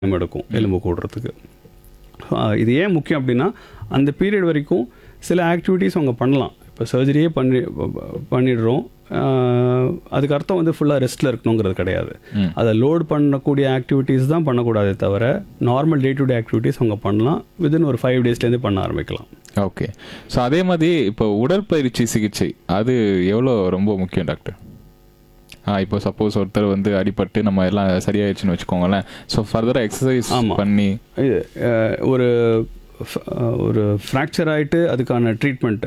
Time எடுக்கும் எலும்பு கூடுறதுக்கு ஆஹ் இது ஏன் முக்கியம் அப்படின்னா அந்த பீரியட் வரைக்கும் சில ஆக்டிவிட்டீஸ் அவங்க பண்ணலாம் இப்போ சர்ஜரியே பண்ணி பண்ணிடுறோம் ஆஹ் அதுக்கு அர்த்தம் வந்து ஃபுல்லாக ரெஸ்ட்டில் இருக்கணுங்கிறது கிடையாது ம். அதை லோட் பண்ணக்கூடிய ஆக்டிவிட்டீஸ் தான் பண்ணக்கூடாதே தவிர normal day to day activities அவங்க பண்ணலாம் வித்தின் ஒரு ஃபைவ் டேஸ்லேருந்து பண்ண ஆரம்பிக்கலாம் ஓகே ஸோ அதே மாதிரி இப்போ உடற்பயிற்சி சிகிச்சை அது எவ்வளோ ரொம்ப முக்கியம் டாக்டர் ஆ இப்போ சப்போஸ் ஒருத்தர் வந்து அடிபட்டு நம்ம எல்லாம் சரியாயிடுச்சுன்னு வச்சுக்கோங்களேன் ஸோ ஃபர்தராக எக்ஸசைஸ் ஆமா. பண்ணி இது அஹ், ஒரு ஃப- அஹ், ஒரு ஃப்ராக்சர் ஆகிட்டு அதுக்கான ட்ரீட்மெண்ட்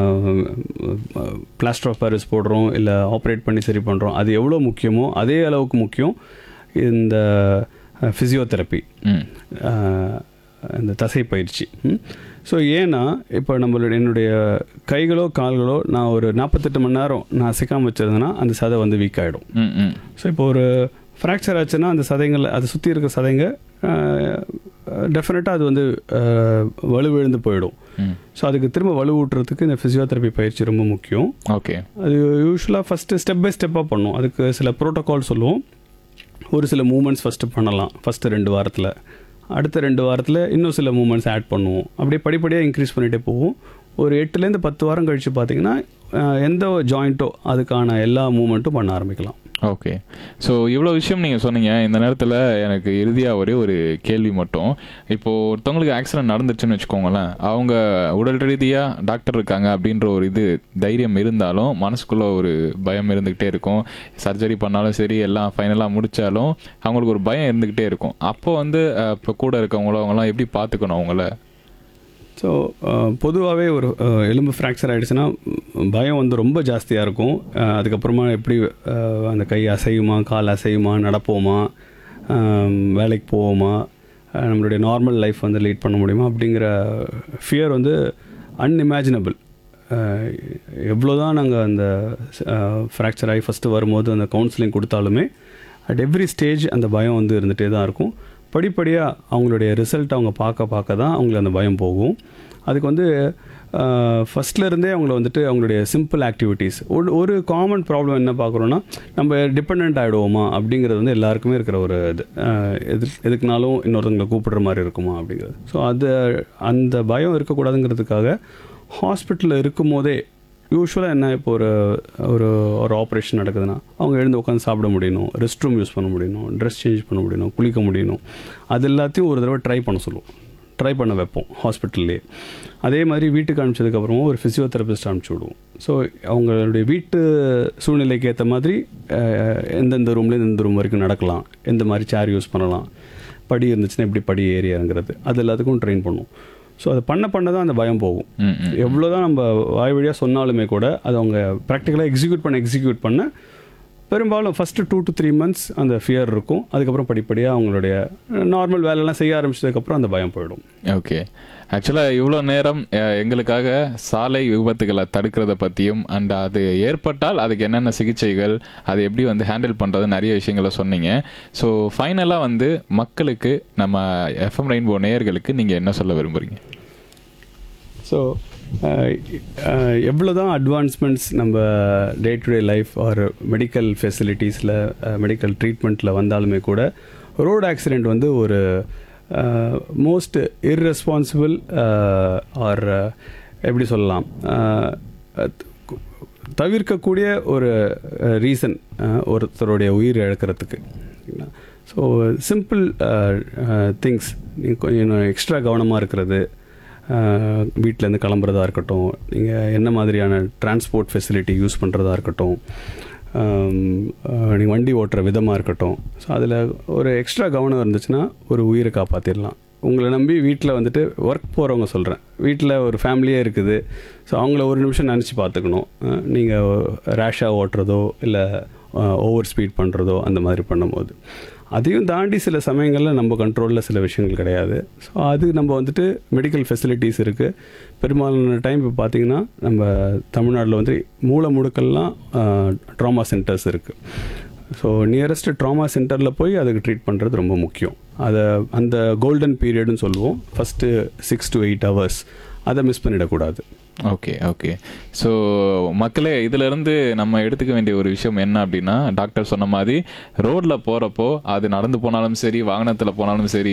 பிளாஸ்டர் ஆஃப் பாரிஸ் போடுறோம் இல்லை ஆப்ரேட் பண்ணி சரி பண்ணுறோம் அது எவ்வளோ முக்கியமோ அதே அளவுக்கு முக்கியம் இந்த ஃபிசியோதெரப்பி ம் இந்த தசை பயிற்சி ஸோ ஏன்னா இப்போ நம்மளுடைய என்னுடைய கைகளோ கால்களோ நான் ஒரு நாற்பத்தெட்டு மணி நேரம் நான் அசைக்காமல் வச்சிருந்தேன்னா அந்த சதை வந்து வீக் ஆகிடும் ம் ம் ஸோ இப்போ ஒரு ஃப்ராக்சர் ஆச்சுன்னா அந்த சதைங்கள் அதை சுற்றி இருக்க சதைங்க டெஃபினட்டாக அது வந்து அஹ், வலுவிழுந்து போயிடும் ம் ஸோ அதுக்கு திரும்ப வலுவூட்டுறதுக்கு இந்த ஃபிசியோதெரப்பி பயிற்சி ரொம்ப முக்கியம் ஓகே அது யூஸ்வலாக ஃபஸ்ட்டு ஸ்டெப் பை ஸ்டெப்பாக பண்ணும் அதுக்கு சில ப்ரோட்டோகால் சொல்லுவோம் ஒரு சில மூமெண்ட்ஸ் ஃபஸ்ட்டு பண்ணலாம் ஃபஸ்ட்டு ரெண்டு வாரத்தில் அடுத்த ரெண்டு வாரத்தில் இன்னும் சில மூமெண்ட்ஸ் ஆட் பண்ணுவோம் அப்படியே படிப்படியாக இன்க்ரீஸ் பண்ணிகிட்டே போவோம் ஒரு எட்டுலேருந்து பத்து வாரம் கழித்து பார்த்தீங்கன்னா அஹ், எந்த ஜாயிண்ட்டோ அதுக்கான எல்லா மூமெண்ட்டும் பண்ண ஆரம்பிக்கலாம் ஓகே ஸோ இவ்வளோ விஷயம் நீங்கள் சொன்னீங்க இந்த நேரத்தில் எனக்கு இறுதியாக ஒரே ஒரு கேள்வி மட்டும் இப்போது ஒருத்தவங்களுக்கு ஆக்சிடென்ட் நடந்துச்சுன்னு வச்சுக்கோங்களேன் அவங்க உடல் ரீதியாக டாக்டர் இருக்காங்க அப்படின்ற ஒரு இது தைரியம் இருந்தாலும் மனசுக்குள்ளே ஒரு பயம் இருந்துக்கிட்டே இருக்கும் சர்ஜரி பண்ணாலும் சரி எல்லாம் ஃபைனலாக முடித்தாலும் அவங்களுக்கு ஒரு பயம் இருந்துக்கிட்டே இருக்கும் அப்போ வந்து அஹ், இப்போ கூட இருக்கவங்களோ அவங்களாம் எப்படி பார்த்துக்கணும் அவங்கள ஸோ பொதுவாகவே ஒரு அஹ், எலும்பு ஃப்ராக்சர் ஆகிடுச்சுன்னா பயம் வந்து ரொம்ப ஜாஸ்தியாக இருக்கும் அஹ், அதுக்கப்புறமா எப்படி அஹ், அந்த கை அசையுமா கால் அசையுமா நடப்போமா அஹ், வேலைக்கு போவோமா அஹ், நம்மளுடைய நார்மல் லைஃப் வந்து லீட் பண்ண முடியுமா அப்படிங்கிற ஃபியர் வந்து அன்இமேஜினபிள் எவ்வளோ தான் நாங்கள் அந்த ஃப்ராக்சர் ஆகி ஃபஸ்ட்டு வரும்போது அந்த கவுன்சிலிங் கொடுத்தாலுமே அட் எவ்ரி ஸ்டேஜ் அந்த பயம் வந்து இருந்துகிட்டே தான் இருக்கும் படிப்படியாக அவங்களுடைய ரிசல்ட் அவங்க பார்க்க பார்க்க தான் அவங்களுக்கு அந்த பயம் போகும் அதுக்கு வந்து ஃபஸ்ட்ல இருந்தே அவங்கள வந்துட்டு அவங்களுடைய சிம்பிள் ஆக்டிவிட்டீஸ் ஒரு ஒரு காமன் ப்ராப்ளம் என்ன பார்க்குறோன்னா நம்ம டிபெண்ட் ஆகிடுவோமா அப்படிங்கிறது வந்து எல்லாருக்குமே இருக்கிற ஒரு இது அஹ், எது எதுக்குனாலும் இன்னொருத்தவங்களை கூப்பிடுற மாதிரி இருக்குமா அப்படிங்கிறது ஸோ அது அந்த பயம் இருக்கக்கூடாதுங்கிறதுக்காக ஹாஸ்பிட்டலில் இருக்கும் போதே யூஸ்வலாக என்ன இப்போ ஒரு ஒரு ஒரு ஆப்ரேஷன் நடக்குதுன்னா அவங்க எழுந்து உட்காந்து சாப்பிட முடியணும் ரெஸ்ட் ரூம் யூஸ் பண்ண முடியணும் ட்ரெஸ் சேஞ்ச் பண்ண முடியணும் குளிக்க முடியணும் அது எல்லாத்தையும் ஒரு தடவை ட்ரை பண்ண சொல்லுவோம் ட்ரை பண்ண வைப்போம் ஹாஸ்பிட்டல்லே அதே மாதிரி வீட்டுக்கு அனுப்பிச்சதுக்கப்புறமா ஒரு ஃபிசியோதெரபிஸ்ட் அனுப்பிச்சி விடுவோம் ஸோ அவங்களுடைய வீட்டு சூழ்நிலைக்கு ஏற்ற மாதிரி அஹ், எந்தெந்த ரூம்லேருந்து எந்த ரூம் வரைக்கும் நடக்கலாம் எந்த மாதிரி சேர் யூஸ் பண்ணலாம் படி இருந்துச்சுன்னா எப்படி படி ஏறி இறங்குறது அது எல்லாத்துக்கும் ட்ரெயின் பண்ணுவோம் ஸோ அது பண்ண பண்ண தான் அந்த பயம் போகும் ம் ம் எவ்வளோ தான் நம்ம வாய் வழியாக சொன்னாலுமே கூட அது அவங்க ப்ராக்டிக்கலாக எக்ஸிக்யூட் பண்ண எக்ஸிக்யூட் பண்ண பெரும்பாலும் first two to three months அந்த ஃபியர் இருக்கும் அதுக்கப்புறம் படிப்படியாக அவங்களுடைய நார்மல் வேலையெல்லாம் செய்ய ஆரம்பிச்சதுக்கப்புறம் அந்த பயம் போயிடும் ஓகே ஆக்சுவலாக இவ்வளோ நேரம் அஹ், எங்களுக்காக சாலை விபத்துகளை தடுக்கிறத பற்றியும் அண்ட் அது ஏற்பட்டால் அதுக்கு என்னென்ன சிகிச்சைகள் அதை எப்படி வந்து ஹேண்டில் பண்ணுறது நிறைய விஷயங்களை சொன்னீங்க ஸோ ஃபைனலாக வந்து மக்களுக்கு நம்ம எஃப்எம் ரெயின்போ நேயர்களுக்கு நீங்கள் என்ன சொல்ல விரும்புறீங்க ஸோ எவ்வளோ தான் அட்வான்ஸ்மெண்ட்ஸ் நம்ம day to day life or medical ஃபெசிலிட்டிஸில் மெடிக்கல் ட்ரீட்மெண்ட்டில் வந்தாலுமே கூட ரோடு ஆக்சிடெண்ட் வந்து ஒரு மோஸ்ட் இர்ரெஸ்பான்சிபிள் ஆர் எப்படி சொல்லலாம் அஹ், கு- தவிர்க்கக்கூடிய ஒரு ரீசன் ஒருத்தருடைய உயிர் இழக்கிறதுக்கு ஸோ சிம்பிள் திங்ஸ் கொஞ்சம் எக்ஸ்ட்ரா கவனமாக இருக்கிறது வீட்டிலேருந்து கிளம்புறதா இருக்கட்டும் நீங்கள் என்ன மாதிரியான டிரான்ஸ்போர்ட் ஃபெசிலிட்டி யூஸ் பண்ணுறதா இருக்கட்டும் நீங்கள் வண்டி ஓட்டுற விதமாக இருக்கட்டும் ஸோ அதில் ஒரு எக்ஸ்ட்ரா கவனம் இருந்துச்சுன்னா ஒரு உயிரை காப்பாற்றிடலாம் உங்களை நம்பி வீட்டில் வந்துட்டு ஒர்க் போகிறவங்க சொல்கிறேன் வீட்டில் ஒரு ஃபேமிலியே இருக்குது ஸோ அவங்கள ஒரு நிமிஷம் நினச்சி பார்த்துக்கணும் நீங்கள் ரேஷாக ஓட்டுறதோ இல்லை ஓவர் ஸ்பீட் பண்ணுறதோ அந்த மாதிரி பண்ணும்போது அதையும் தாண்டி சில சமயங்களில் நம்ம கண்ட்ரோலில் சில விஷயங்கள் கிடையாது ஸோ அது நம்ம வந்துட்டு மெடிக்கல் ஃபெசிலிட்டிஸ் இருக்குது பெரும்பாலான டைம் இப்போ பார்த்தீங்கன்னா நம்ம தமிழ்நாட்டில் வந்து மூல முடுக்கெல்லாம் ட்ராமா சென்டர்ஸ் இருக்குது ஸோ நியரஸ்ட் ட்ராமா சென்டரில் போய் அதுக்கு ட்ரீட் பண்ணுறது ரொம்ப முக்கியம் அதை அந்த கோல்டன் பீரியட்னு சொல்லுவோம் first six to eight hours அதை மிஸ் பண்ணிடக்கூடாது ஓகே ஓகே ஸோ மக்களே இதிலிருந்து நம்ம எடுத்துக்க வேண்டிய ஒரு விஷயம் என்ன அப்படின்னா டாக்டர் சொன்ன மாதிரி ரோட்டில் போகிறப்போ அது நடந்து போனாலும் சரி வாகனத்தில் போனாலும் சரி